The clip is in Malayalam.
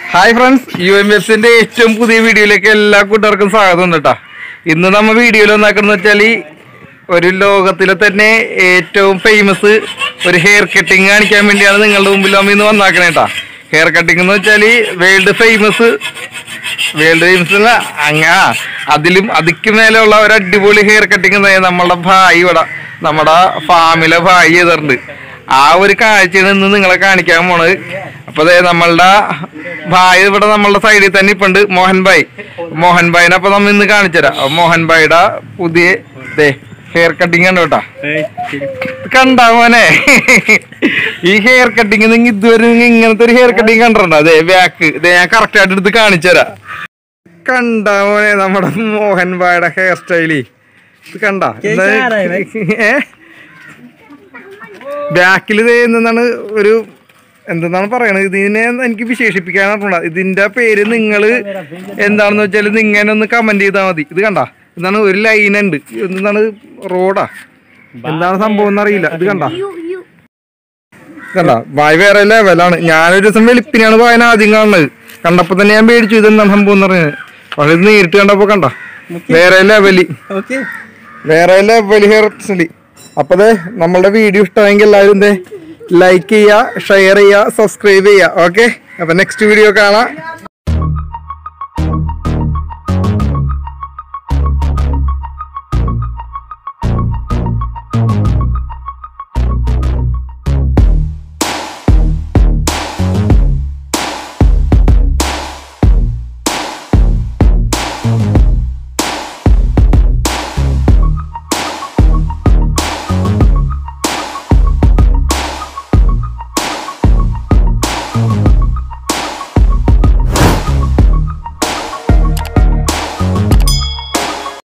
ഹായ് ഫ്രണ്ട്സ് യു എം എഫ്സിന്റെ ഏറ്റവും പുതിയ വീഡിയോയിലേക്ക് എല്ലാ കൂട്ടുകാർക്കും സ്വാഗതം ഉണ്ട് കേട്ടോ ഇന്ന് നമ്മ വീഡിയോയിൽ ഒന്നാക്കുന്ന വെച്ചാൽ ഒരു ലോകത്തിലെ തന്നെ ഏറ്റവും ഫേമസ് ഒരു ഹെയർ കട്ടിങ് കാണിക്കാൻ വേണ്ടിയാണ് നിങ്ങളുടെ മുമ്പിൽ നമ്മ ഇന്ന് വന്നാക്കണേ കേട്ടാ ഹെയർ കട്ടിങ് എന്ന് വെച്ചാൽ വേൾഡ് ഫേമസ് വേൾഡ് ഫേമസ് അല്ല അങ്ങ അതിലും അതിക്ക് മേലെയുള്ള ഒരു അടിപൊളി ഹെയർ കട്ടിങ് നമ്മളുടെ ഭായി ഇവിടെ നമ്മുടെ ഫാമിലെ ഭായി ചെയ്തിട്ടുണ്ട് ആ ഒരു കാഴ്ചയാണ് ഇന്ന് നിങ്ങളെ കാണിക്കാൻ പോണത് അപ്പൊ ദേ നമ്മളുടെ ഭായ് ഇവിടെ നമ്മളുടെ സൈഡിൽ തന്നെ ഇപ്പൊ ഉണ്ട് മോഹൻ ഭായ് മോഹൻ ഭായിനെ അപ്പൊ നമ്മ ഇന്ന് കാണിച്ചുതരാം അപ്പൊ മോഹൻ ഭായിയുടെ പുതിയ ദേ ഹെയർ കട്ടിങ് കണ്ടോ കേട്ടാ കണ്ടാ മോനെ ഈ ഹെയർ കട്ടിങ് നിങ്ങൾ ഇതുവരെ നിങ്ങ ഇങ്ങനത്തെ ഒരു ഹെയർ കട്ടിങ് കണ്ടിട്ടുണ്ടോ അതെ ബാക്ക് ഇതേ ഞാൻ കറക്റ്റ് ആയിട്ട് എടുത്ത് കാണിച്ചുതരാം കണ്ടാ മോനെ നമ്മുടെ മോഹൻ ഭായുടെ ഹെയർ സ്റ്റൈല് ഇത് കണ്ട ഏ ബാക്കിൽ എന്താണ് ഒരു എന്തെന്നാണ് പറയണത് ഇതിനെ എനിക്ക് വിശേഷിപ്പിക്കാനായിട്ടുള്ള ഇതിന്റെ പേര് നിങ്ങൾ എന്താണെന്ന് വെച്ചാൽ നിങ്ങനെ ഒന്ന് കമന്റ് ചെയ്താൽ മതി ഇത് കണ്ട എന്താണ് ഒരു ലൈൻ ഉണ്ട് എന്താണ് റോഡാ എന്താണ് സംഭവം എന്നറിയില്ല ഇത് കണ്ട കണ്ട വായ വേറെ ലെവലാണ് ഞാനൊരു ദിവസം വെളുപ്പിനാണ് വായന ആദ്യം കാണുന്നത് കണ്ടപ്പോ തന്നെ ഞാൻ പേടിച്ചു ഇതെന്താണ് സംഭവം എന്ന് പറയുന്നത് പക്ഷെ ഇത് നേരിട്ട് കണ്ടപ്പോ കണ്ട വേറെ ലെവലി ഓക്കെ വേറെ ലെവൽ ഹെയർ സ്റ്റൈലി അപ്പൊ ദേ നമ്മളുടെ വീഡിയോ ഇഷ്ടമെങ്കിൽ എല്ലാവരും ദേ ലൈക്ക് ചെയ്യുക ഷെയർ ചെയ്യുക സബ്സ്ക്രൈബ് ചെയ്യുക ഓക്കെ അപ്പൊ നെക്സ്റ്റ് വീഡിയോ കാണാം